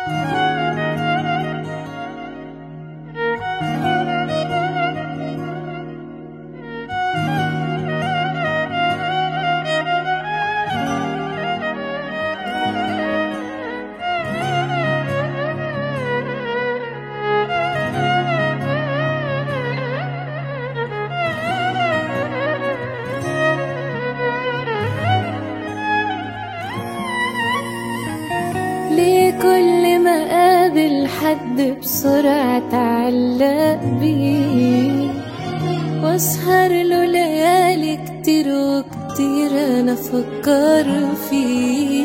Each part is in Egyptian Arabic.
ليه كل ما قابل حد بسرعة تعلق بيه واسهر له ليالي كتير وكتير انا افكر فيه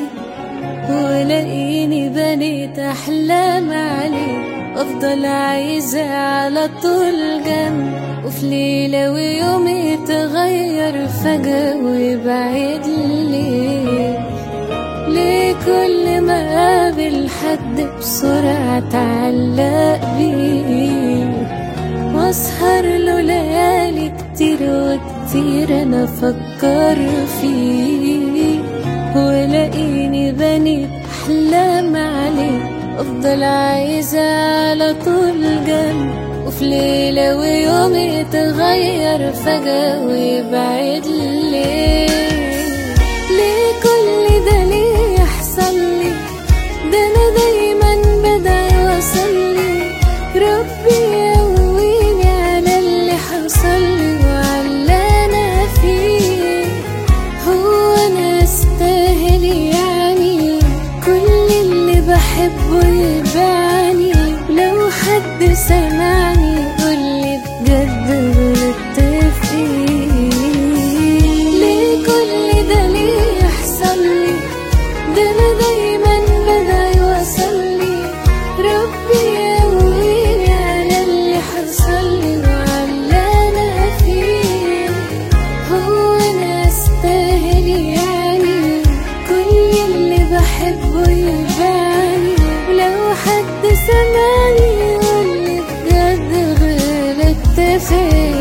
ولاقيني بنيت احلام عليه افضل عايزة على طول جنب وفي ليلة ويوم يتغير فجأة ويبعد ليه ليه كل ما قابل حد بسرعة تعلق بيه واسهر له ليالي كتير وكتير انا افكر فيه ولاقيني بنيت احلام عليه افضل عايزة على طول جنب وفي ليلة ويوم يتغير فجأة ويبعد ليه ليه كل ده ليه يحصل لي ده انا دايما بدعي واصلي ربي يقويني على اللي حصل لي وعلى اللي انا فيه هو انا استاهل يعني كل اللي بحبه يبعني لو حد سمعني يقولي بجد غلطت فيه ليه كل ده ليه يحصل لي ده انا دايما بدعي واصلي ربي يقويني على اللي حصل لي وعلى اللي انا فيه هو انا استاهل يعني كل اللي بحبه يبعني ولو حد سمعني يقولي بجد غلطت فيه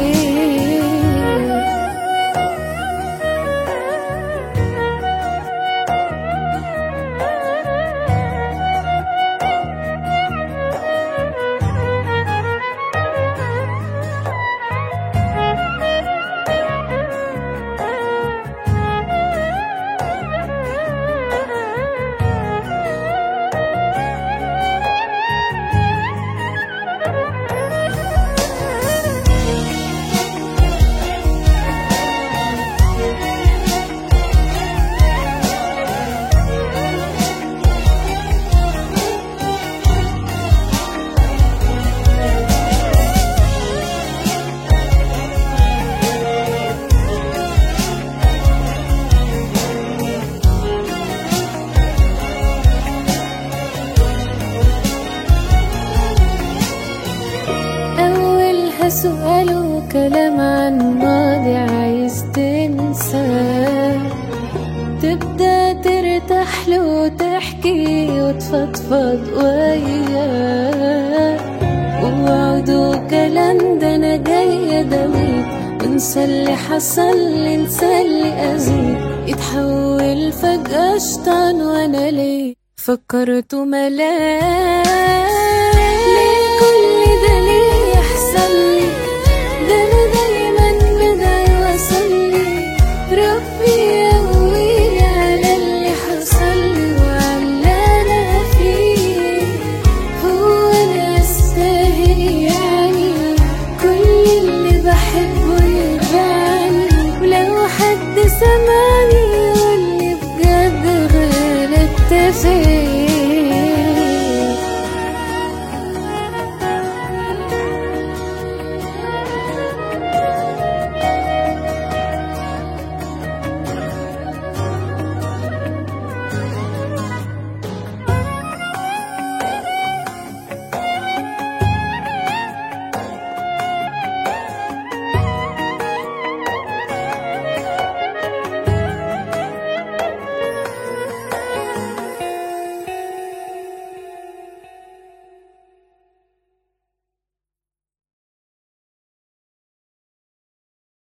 أولها سؤال وكلام عن ماضي عايز تنساه تبدأ ترتاح له وتحكي وتفضفض وياه ووعد وكلام ده أنا جاية دويت انسى اللي حصل لي انسى اللي أذيت يتحول فجأة شيطان وأنا ليه فكرته ملاك ليه كل ده ليه يحصل لي ده انا دايما بدعي واصلي ربي يقويني على اللي حصل لي وعلى اللي انا فيه هو انا استاهل يعني كل اللي بحبه يبعني ولو حد سمعني يقولي بجد غلطت فيه